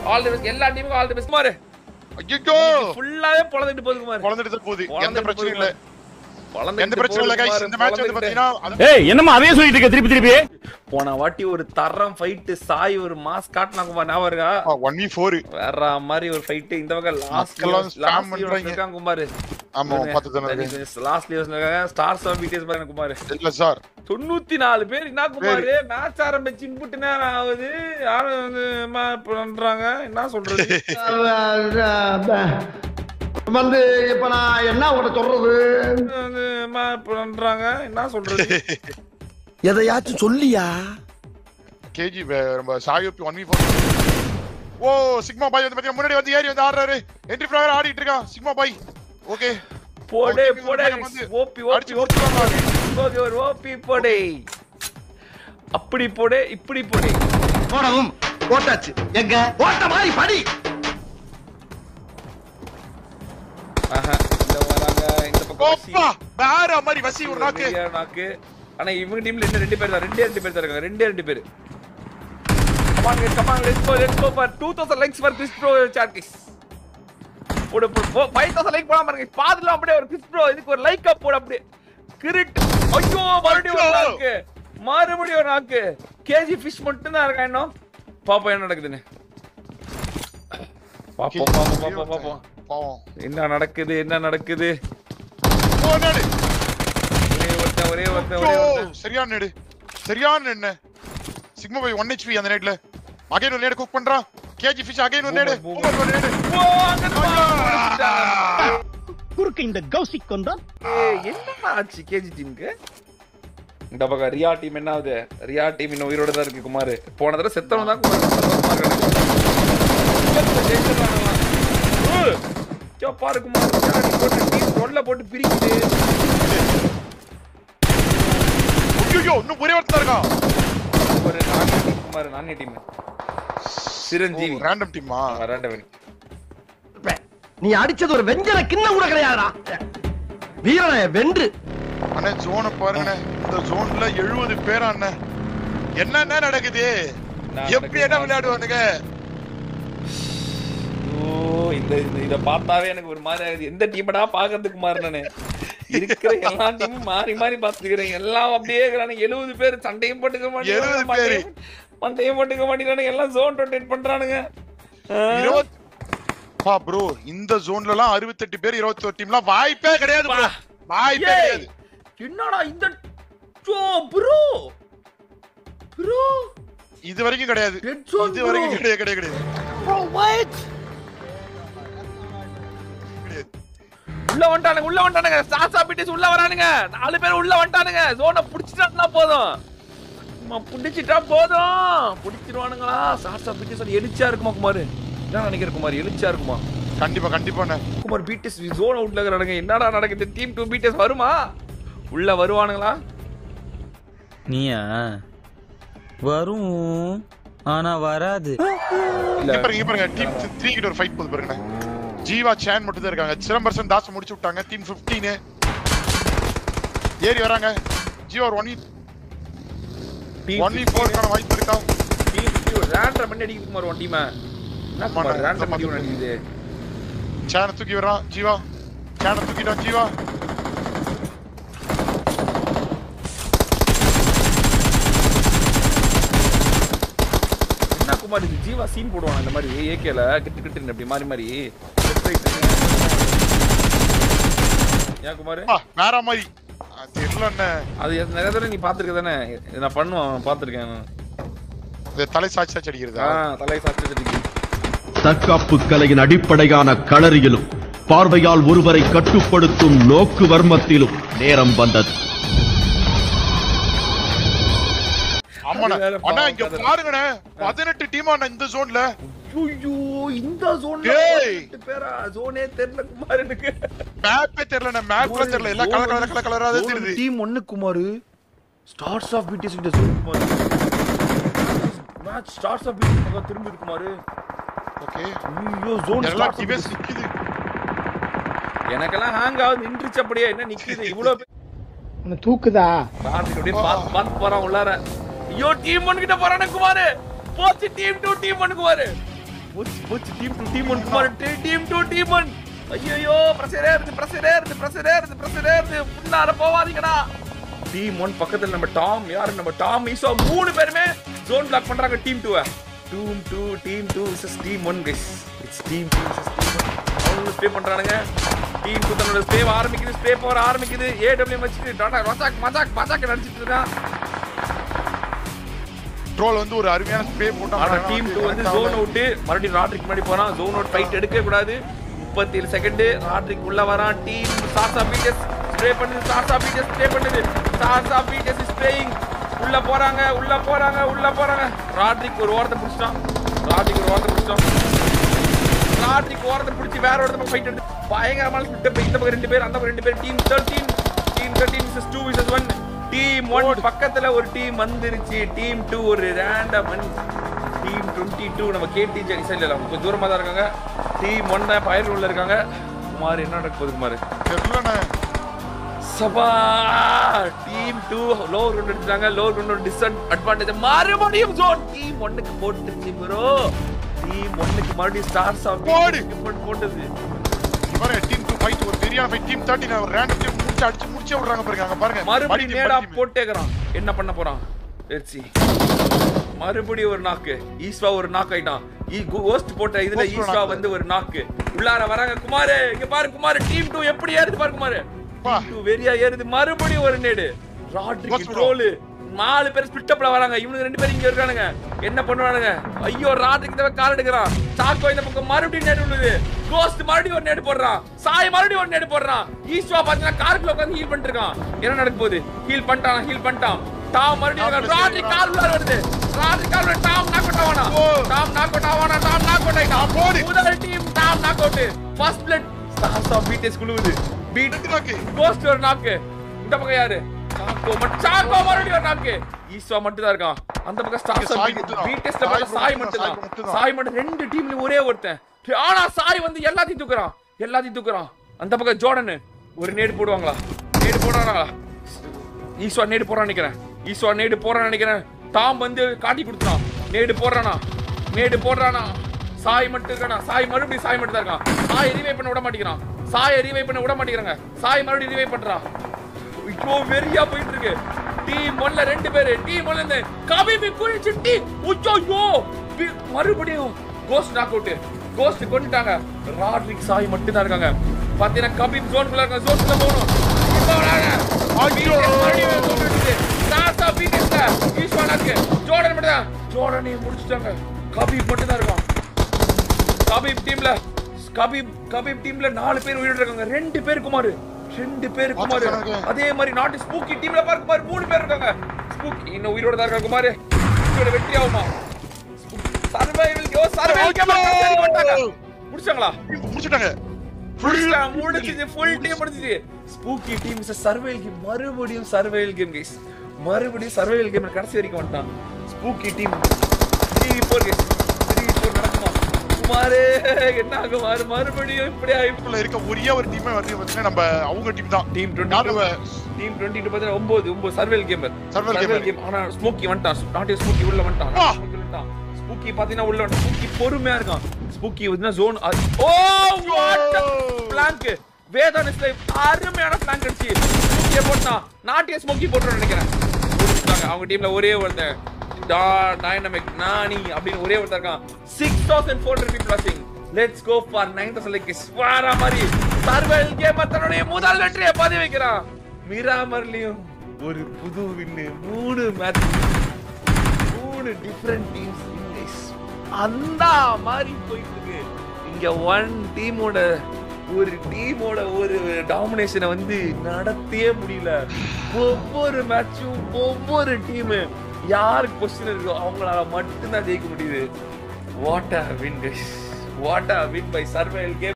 All the best எல்லா டீமுக்கும் all the best Kumar ஐயோ ஃபுல்லாவே பொளந்துட்டு போகுது குமார் குழந்தைட்டு தான் போகுது எந்த பொளந்துட்டு பிரச்சனையும் போகுது இல்ல பொளந்துட்டு எந்த பிரச்சனையும் இல்ல போகுது கைஸ் குமார், இந்த மேட்ச் வந்து பொளந்துட்டு. பாத்தீங்கன்னா அது- ஏய் என்னம்மா அதே சொல்லிட்டு இருக்க திருப்பி திருப்பி போன வாட்டி ஒரு தரம் ஃபைட் சாய் ஒரு மாஸ் காட்டினா குமார் ஞாபகம் இருக்கா ஒன் வி ஃபோர் வேற மாதிரி ஒரு ஃபைட் இந்த பக்கம் லாஸ்ட் மக்கள்லாம் spam லாஸ்ட் பண்றாங்க. இருக்காங்க குமார் ஆமா பார்த்து தானே இருக்கு. லாஸ்ட் லியர்ஸ்ல இருக்காங்க ஸ்டார்ஸ் ஆஃப் பிடிஎஸ் பாருங்க குமார் இல்ல சார் தொண்ணூத்தி நாலு பேர் என்ன குமார் மேட்ச் ஆரம்பிச்சு இன்புட்டு நேரம் ஆகுது யாரும் வந்து ம- பண்றாங்க என்ன சொல்றது வந்து இப்ப நான் என்ன உங்கள்ட்ட சொல்றது வந்து ம- பண்றாங்க என்ன சொல்றது எதையாச்சும் சொல்லியா கேஜி நம்ம சாயோப்பி ஒன் வி ஃபோர் ஓ சிக்மா பாய் வந்து பாத்தீங்கன்னா முன்னாடி வந்து ஏறி வந்து ஆடுறாரு என்ட்ரி ஃபிளாகர் ஆடிட்டு இருக்கான் சிக்மா பாய் ஓகே போடே ஓகே, போடே வந்து ஓபி ஓபி அடிச்சு ஓபி கொடுத்துருவாங்க. ஓபி ஒரு ஓபி போடே அப்படி போடே இப்படி போடே போடவும் போட்டாச்சு எங்க போட்ட மாதிரி படி ஆஹா இந்த வராங்க இந்த பக்கம் வசி. ஓப்பா வேற மாதிரி வசி ஒரு நாக்கு சரியா நாக்கு ஆனா இவங்க டீம்ல இன்னும் ரெண்டு பேர் தான் ரெண்டே ரெண்டு பேர் தான் இருக்காங்க ரெண்டே ரெண்டு பேர் come on guys come on let's go let's go for 2000 likes for Chris bro chat guys போடு போடு போ 5000 லைக் போடாம பாருங்க பாதுலாம் அப்படியே ஒரு கிறிஸ் ப்ரோ இதுக்கு ஒரு லைக் அப் போடு அப்படியே கிரிட் ஐயோ மறுபடியும் ஒரு நாக்கு மறுபடியும் ஒரு நாக்கு கேஜி ஃபிஷ் மட்டும் தான் இருக்கா இன்னும் பாப்போம் என்ன நடக்குதுன்னு பாப்போம் பாப்போம் பாப்போம் பாப்போம் பாவம் என்ன நடக்குது என்ன நடக்குது ஓ நாடு ஒரே ஒருத்தன் ஒரே ஒருத்தன் ஒரே ஓ ஒருத்தன் சரியான நேடு சரியான என்ன சிக்மா பாய் ஒன் ஹெச்பி அந்த நேட்ல அகைன் ஒரு நேடு குக் பண்றான் கேஜி ஃபிஷ் அகைன் ஒரு நேடு Boomer, boomer ஒரு நேடு ஓ, அங்க இருந்து வா. குறுக்கு இந்த கௌசிக் கொண்டான் ஏய், என்னடா ஆச்சு கேஜி டீமுக்கு இந்த பக்கம் ரியா டீம் என்ன ஆகுது ரியா டீம் இன்னும் உயிரோட தான் இருக்கு குமார் போன தடவை செத்தவன் தான் குமார் சந்தோஷமா இருக்கானுங்க. செத்த ஜெயிச்சிடறானுங்களாம். ஏய், இதோ பாரு குமார் ஜாடி போட்டு டீம் தொல்லை போட்டு பிரிக்குது ஐயோ இன்னும் ஒரே ஒருத்தர் இருக்கான் ஒரு நான்கு டீம் குமார் நான்கு டீம் சிரஞ்சீவி ரேண்டம் டீமா வராண்டவன் நீ அடிச்சது ஒரு வெஞ்சன கிண்ணம் கூட கிடையாதுடா வீரனை வென்று அண்ணே ஜோனை பாருங்க இந்த ஜோன்ல எழுபது பேரா அண்ணே என்னென்ன நடக்குது என்ன எப்படி என்ன நடக்குது? விளையாடுவானுங்க ஓ இந்த இந்த- இத பார்த்தாவே எனக்கு ஒரு மாதிரி ஆகுது எந்த டீமடா பாக்குறதுக்கு மாறு நானு இருக்கிற எல்லா டீமும் மாறி மாறி பாத்துக்கிறேன் எல்லாம் அப்படியே இருக்கிறானுங்க எழுபது பேர் சண்டையும் போட்டுக்க 70 பேரு. மாட்டேங்கிறானுங்க மண்டையும் போட்டுக்க மாட்டேங்கிறானுங்க எல்லாம் ஜோன் ரொட்டேட் பண்றானுங்க ஆ. இருபத் பா ப்ரோ இந்த ஜோன்ல எல்லாம் அறுபத்தெட்டு பேர் இருபத்தி ஒரு டீம்லாம் வாய்ப்பே கிடையாது bro. வாய்ப்பே ஏய், கிடையாது என்னடா இந்த ப்ரோ ப்ரோ இது வரைக்கும் கிடையாது Red zone, இது வரைக்கும் bro. கிடையாது கிடையாது கிடையாது ப்ரோ வாட் கிடையாது. உள்ள வந்துட்டானுங்க உள்ள வந்துட்டானுங்க சாசா பிடிஸ் உள்ள வரானுங்க நாலு பேர் உள்ள வந்துட்டானுங்க ஜோனை புடிச்சிட்டா போதும் சும்மா புடிச்சிட்டா போதும் புடிச்சிருவானுங்களா சாசா பிடிஸ் எழுச்சியா இருக்குமா குமார் என்ன நினைக்கிற குமார் எழுச்சியா இருக்குமா கண்டிப்பா கண்டிப்பாண்ணே குமார் பிடிஎஸ் ஜோன் அவுட்ல இருக்கிறானுங்க என்னடா நடக்குது டீம் டூ பிடிஎஸ் வருமா உள்ள வருவானுங்களா நீயா வரும் ஆனா வராது இங்க பாருங்க இங்க பாருங்க டீம் த்ரீ கிட்ட ஒரு ஃபைட் போகுது பாருங்க ஜீவா சேன் மட்டும் தான் இருக்காங்க சிலம்பரசன் தாஸ் முடிச்சு விட்டாங்க டீம் 15 ஏறி வராங்க ஜீவா ஒரு ஒன் டீம் ஒன் வீக் ஃபோர்க்கான வாய்ப்பு இருக்கா டீம் ரேண்டம் பண்ணி அடிக்குது குமார் ஒன் டீம் என்ன குமார் ஆமாண்ணே, ரேண்டம் பண்ணி ஆமா. அடிக்குது சேனை தூக்கி வரான் ஜீவா சேனை தூக்கிட்டான் ஜீவா என்ன குமார் இது ஜீவா சீன் போடுவாங்க இந்த மாதிரி ஏகேல கிட்டு கிட்டு அப்படி மாறி மாறி Left, right. ஏன் குமார் ஆ, வேற மாதிரி அது தெரியல என்ன அது எத்~ நிறைய தடவை நீ பாத்துருக்க தானே இது நான் பண்ணுவேன் பாத்துருக்கேன் இந்த தலை சாட்சி சாட்சி அடிக்கிறதா ஆ தலை சாப்பிட்டு தற்காப்பு கலையின் அடிப்படையான களறியிலும் பார்வையால் ஒருவரை கட்டுப்படுத்தும் நோக்கு வர்மத்திலும் நேரம் வந்தது ஆமாண்ணா அது வேற அண்ணா பாவம் இங்க கதை. பாருங்கண்ணே பதினெட்டு டீம் அண்ணா இந்த ஜோன்ல ஐயோ இந்த ஜோன்ல டேய். பேரா ஜோனே தெரியல குமார் எனக்கு மேப்பே தெரியல மேப்ல தெரியல எல்லாம் கலர் கலர் கலர் கலரா தான் தெரியுது டீம் ஒன்னு குமார் ஸ்டார்ஸ் ஆஃப் பிடிஎஸ் கிட்ட zone Kumar match stars of BTS பக்கம் திரும்பி இருக்கு குமார் ஓகே ஐயோ ஜோன் எல்லாம் ஸ்டார்ஸ் டிவைஸ் நிக்குது எனக்கெல்லாம் ஹேங் ஆகுது நின்றுச்சு அப்படியே என்ன நிக்குது இவ்வளவு பேர் உன்னை தூக்குதா கார்த்திக் அப்படியே பார்த்து பார்த்து போறான் உள்ளார ஐயோ டீம் ஒன் கிட்ட போறானே குமார் போச்சு team two team one Kumar போச்சு போச்சு team two team one Kumar team two team one ஐயோ பிரஷரே இருக்கு பிரஷரே இருக்கு பிரஷரே இருக்கு பிரஷரே இருக்கு முன்னார போவாதீங்கடா டீம் ஒன் பக்கத்துல நம்ம டாம் யாரு நம்ம டாம் ஈசோ மூணு பேருமே ஜோன் பிளாக் பண்றாங்க team two team two team two versus team one guys it's team two versus team one அவங்க ஸ்ப்ரே பண்றானுங்க டீம் டூ தன்னோட ஸ்ப்ரே ஆரம்பிக்குது ஸ்ப்ரே போற ஆரம்பிக்குது ஏடபிள்யூ வச்சுட்டு டாடா மஜாக் மஜாக் மஜாக் நடிச்சிட்டு இருக்கான் ட்ரோல் வந்து ஒரு அருமையான ஸ்ப்ரே போட்டான் ஆனா டீம் டூ வந்து ஜோன் அவுட் மறுபடியும் ராட்ரிக் முன்னாடி போறான் ஜோன் அவுட் ஃபைட் எடுக்க கூடாது முப்பத்தி ஏழு செகண்ட் ராட்ரிக் உள்ள வரான் டீம் சார்சா பீட்டஸ் ஸ்ப்ரே பண்ணுது சார்சா பீட்டஸ் ஸ்ப்ரே பண்ணுது சார்சா பீட்டஸ் ஸ்ப்ரேயிங் உள்ள போறாங்க உள்ள போறாங்க உள்ள போறாங்க ராட்ரிக் ஒரு ஓரத்தை பிடிச்சிட்டான் ராட்ரிக் ஒரு ஓரத்தை பிடிச்சிட்டான் ராட்ரிக் ஓரத்தை பிடிச்சி வேற ஒருத்தர் ஃபைட் எடுத்து பயங்கரமான ஸ்பிட் இந்த பக்கம் ரெண்டு பேர் அந்த பக்கம் ரெண்டு பேர் team 13 team 13 versus 2 versus 1 team 1 பக்கத்துல ஒரு டீம் வந்துருச்சு டீம் 2 ஒரு ரேண்டம் டீம் 22 நம்ம கேடி ஜெனி சைடுல இல்ல கொஞ்சம் தூரமா தான் இருக்காங்க டீம் 1 தான் ஃபயர் உள்ள இருக்காங்க குமார் என்ன நடக்க போகுது குமார் தெரியலண்ணே சபா டீம் 2 லோ ரவுண்ட் எடுத்தாங்க லோ ரவுண்ட் டிஸ்அட் அட்வான்டேஜ் மறுபடியும் ஜோன் டீம் 1க்கு போட்டுச்சு ப்ரோ டீம் 1க்கு மறுபடியும் ஸ்டார்ஸ் ஆஃப் போடு. போட்டது இங்க பாருங்க டீம் டூ ஃபைட் ஒரு பெரியான ஃபைட் டீம் தேர்ட்டின் ஒரு ரேண்டம் டீம் முடிச்சு அடிச்சு முடிச்சே விடுறாங்க பாருங்க அங்க பாருங்க மறுபடியும் மறுபடியும் நேடா மறுபடியும். போட்டேக்கிறான் என்ன பண்ண போறான் Let's see. மறுபடியும் ஒரு நாக்கு ஈஸ்வா ஒரு நாக் ஆயிட்டான் ஈ கோஸ்ட் போட்ட இதுல Ghost ஒரு ஈஸ்வா knock. வந்து ஒரு நாக்கு உள்ளார வராங்க குமார் இங்க பாரு குமார் டீம் 2 எப்படி ஏறுது பாரு குமார் பா. டீம் 2 வெறியா ஏறுது மறுபடியும் ஒரு நேடு Ghost ராட்ரிக் bro. ட்ரோல் நாலு பேர் ஸ்பிட் அப்ல வராங்க இவனுங்க ரெண்டு பேரும் இங்க இருக்கானுங்க என்ன பண்ணுவானுங்க ஐயோ ராட்ரிக் தவிர கால் எடுக்கிறான் சாக்கோ இந்த பக்கம் மறுபடியும் நேடு விழுது கோஸ்ட் மறுபடியும் ஒரு நேடு போடுறான் சாய் மறுபடியும் ஒரு நேடு போடுறான் ஈஸ்வா பாத்தீங்கன்னா காருக்குள்ள உட்கார்ந்து ஹீல் பண்ணிட்டு இருக்கான் என்ன நடக்க போகுது ஹீல் பண்ணிட்டான் ஹீல் பண்ணிட்டான் டாம் மறுபடியும் Tom ராட்ரிக் கால் உள்ள வருது ராட்ரிக் கால் உள்ள டாம் நாக் அவுட் ஆவானா ஓ. டாம் நாக் அவுட் ஆவானா டாம் நாக் அவுட் ஆயிட்டான் போடு. முதல் team Tom knock out first blood stars of BTS குழுவுது பீட் ரெண்டு knock. கோஸ்ட் ஒரு நாக்கு இந்த பக்கம் யாரு சாக்கோ மட்டும் சாக்கோ மறுபடியும் ஒரு நாக்கு ஈஸ்வா மட்டும் தான் இருக்கான் அந்த பக்கம் ஸ்டார்ஸ் சாய் மட்டும்தான். பீட்டஸ்ல சாய் பார்த்தா சாய் மட்டும் மட்டும் தான், தான் சாய் மட்டும் தான். சாய் மட்டும் ரெண்டு டீம்ல ஒரே ஒருத்தன் ஆனா சாய் வந்து எல்லாத்தையும் தூக்குறான் எல்லாத்தையும் தூக்குறான் அந்த பக்கம் ஜோர்டன் ஒரு நேடு போடுவாங்களா நேடு போடுறாங்களா ஈஸ்வா நேடு போறான்னு நினைக்கிறேன் ஈஸ்வா நேடு போறான்னு நினைக்கிறேன் டாம் வந்து காட்டி கொடுத்துறான் நேடு போடுறானா நேடு போடுறானா சாய் மட்டும் இருக்கானா சாய் மறுபடியும் சாய் மட்டும் தான் இருக்கான் சாய் ரிவை பண்ண விட மாட்டேங்கிறான் சாய் ரிவை பண்ண விட மாட்டேங்கிறாங்க சாய் மறுபடியும் ரிவை பண்றான் இப்போ வெறியா போயிட்டு இருக்கு டீம் ஒன்ல ரெண்டு பேரு டீம் ஒன்ல இருந்து கபிபி குறிச்சு டீம் உச்சோ மறுபடியும் கோஸ்ட் நாக் அவுட் கோஸ்ட் கொண்டுட்டாங்க ராட்ரிக் சாய் மட்டும் தான் இருக்காங்க பாத்தீங்கன்னா கபிப் ஜோன்குள்ள இருக்காங்க ஜோன்குள்ள போகணும் இப்போ வராங்க ஐயோ. மறுபடியும் zone விட்டுட்டு. சாசா பீட்டஸ்ல ஈஸ்வரனுக்கு ஜோர்டன் மட்டும் தான் ஜோர்டனையும் முடிச்சிட்டாங்க கபிப் மட்டும் தான் இருக்கான் கபீப் டீம்ல கபீப் கபீப் டீம்ல நாலு பேர் உயிரோட இருக்காங்க ரெண்டு பேர் குமார் ரெண்டு பேர் குமார் பார்த்துக்கறாங்க. அதே மாதிரி நாட்டு ஸ்பூக்கி டீம்ல பாரு குமார் மூணு பேர் இருக்காங்க ஸ்பூக்கி இன்னும் உயிரோட தான் இருக்காங்க குமார் இதோட வெற்றி ஆகுமா சர்வைவல் யோ சர்வைவல் கேம் வந்துட்டாங்க முடிச்சாங்களா முடிச்சிட்டாங்க முடிச்சிட்டாங்க முடிச்சிச்சு ஃபுல் டீம் முடிச்சிச்சு spooky team is survival game மறுபடியும் சர்வைவல் கேம் கைஸ் மறுபடியும் சர்வைவல் கேம் கடைசி வரைக்கும் வந்துட்டான் spooky team three four case three four நடக்குமா குமாரே என்ன ஆகும் குமார் மறுபடியும் இப்படி ஆகி உள்ள இருக்க ஒரே ஒரு டீமே வந்து பாத்தீங்கன்னா நம்ம அவங்க டீம் தான் டீம் யாரு டுவெண்ட்டி டீம் டுவெண்ட்டி டூ பார்த்தா ஒன்பது ஒன்பது survival gamer Survival gamer. Game ஆனா ஸ்மோக்கி வந்துட்டான் நாட்டிய ஸ்மோக்கி உள்ள வந்துட்டான் ஆ. Smokey உள்ள வந்துட்டான் ஸ்பூக்கி பாத்தீங்கன்னா உள்ள வந்துட்டான் ஸ்பூக்கி பொறுமையா இருக்கான் ஸ்பூக்கி வந்து ஜோன் ஓ வாட் பிளாங்க் வேதானிஸ்ல அருமையான பிளாங்க் அடிச்சு ஸ்மோக்கியை போட்டான் நாட்டிய ஸ்மோக்கி போட்டுருன்னு நினைக்கிறேன் முடிச்சிட்டாங்க அவங்க டீம்ல ஒரே ஒருத்தன் டைனமிக் நானி அப்படின்னு ஒரே ஒருத்தர் இருக்கான் six thousand four hundred people வாட்சிங் let's go for nine thousand like வார மாதிரி சர்வல் கேம் தன்னுடைய முதல் வெற்றியை பதிவு வைக்கிறான் மிராமர்லயும் ஒரு புது வின்னு மூணு மேட்ச் மூணு டிஃப்ரெண்ட் டீம்ஸ் அந்த மாதிரி போயிட்டு இருக்கு இங்க ஒன் டீமோட ஒரு டீமோட ஒரு டாமினேஷனை வந்து நடத்தவே முடியல ஒவ்வொரு மேட்சும் ஒவ்வொரு டீம் யாருக்கு கொஸ்டின் இருக்கோ அவங்களால மட்டும்தான் ஜெயிக்க முடியுது what a win guys what a win by survival game